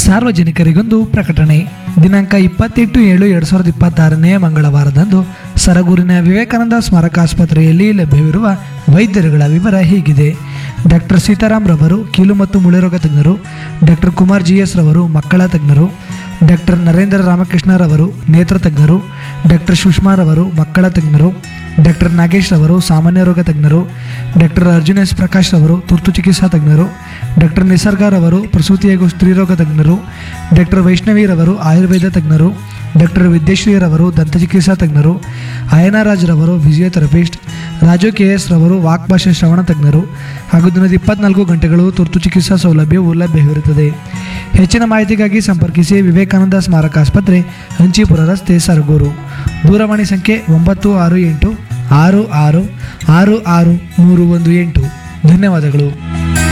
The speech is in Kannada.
ಸಾರ್ವಜನಿಕರಿಗೊಂದು ಪ್ರಕಟಣೆ ದಿನಾಂಕ ಇಪ್ಪತ್ತೆಂಟು ಏಳು ಎರಡು ಸಾವಿರದ ಇಪ್ಪತ್ತಾರನೇ ಮಂಗಳವಾರದಂದು ಸರಗೂರಿನ ವಿವೇಕಾನಂದ ಸ್ಮಾರಕ ಆಸ್ಪತ್ರೆಯಲ್ಲಿ ಲಭ್ಯವಿರುವ ವೈದ್ಯರುಗಳ ವಿವರ ಹೀಗಿದೆ ಡಾಕ್ಟರ್ ಸೀತಾರಾಮ್ ರವರು ಕೀಲು ಮತ್ತು ಮುಳೆರೋಗ ತಜ್ಞರು ಡಾಕ್ಟರ್ ಕುಮಾರ್ ಜಿ ಎಸ್ ರವರು ಮಕ್ಕಳ ತಜ್ಞರು ಡಾಕ್ಟರ್ ನರೇಂದ್ರ ರಾಮಕೃಷ್ಣರವರು ನೇತ್ರ ತಜ್ಞರು ಡಾಕ್ಟರ್ ಸುಷ್ಮಾರವರು ಮಕ್ಕಳ ತಜ್ಞರು ಡಾಕ್ಟರ್ ನಾಗೇಶ್ ರವರು ಸಾಮಾನ್ಯ ರೋಗ ತಜ್ಞರು ಡಾಕ್ಟರ್ ಅರ್ಜುನ್ ಎಸ್ ಪ್ರಕಾಶ್ ರವರು ತುರ್ತು ಚಿಕಿತ್ಸಾ ತಜ್ಞರು ಡಾಕ್ಟರ್ ನಿಸರ್ಗಾರವರು ಪ್ರಸೂತಿ ಹಾಗೂ ಸ್ತ್ರೀರೋಗ ತಜ್ಞರು ಡಾಕ್ಟರ್ ವೈಷ್ಣವಿರವರು ಆಯುರ್ವೇದ ತಜ್ಞರು ಡಾಕ್ಟರ್ ವಿದ್ಯಶ್ರೀರವರು ದಂತಚಿಕಿತ್ಸಾ ತಜ್ಞರು ಅಯನರಾಜ್ರವರು ಫಿಸಿಯೋಥೆರಪಿಸ್ಟ್ ರಾಜು ಕೆ ಎಸ್ ರವರು ವಾಕ್ಭಾಷೆ ಶ್ರವಣ ತಜ್ಞರು ಹಾಗೂ ದಿನದ ಇಪ್ಪತ್ನಾಲ್ಕು ಗಂಟೆಗಳು ತುರ್ತು ಚಿಕಿತ್ಸಾ ಸೌಲಭ್ಯವು ಲಭ್ಯವಿರುತ್ತದೆ ಹೆಚ್ಚಿನ ಮಾಹಿತಿಗಾಗಿ ಸಂಪರ್ಕಿಸಿ ವಿವೇಕಾನಂದ ಸ್ಮಾರಕ ಆಸ್ಪತ್ರೆ ಹಂಚಿಪುರ ರಸ್ತೆ ಸರಗೂರು ದೂರವಾಣಿ ಸಂಖ್ಯೆ ಒಂಬತ್ತು ಆರು ಎಂಟು ಆರು ಆರು ಆರು ಆರು ಮೂರು ಒಂದು ಎಂಟು ಧನ್ಯವಾದಗಳು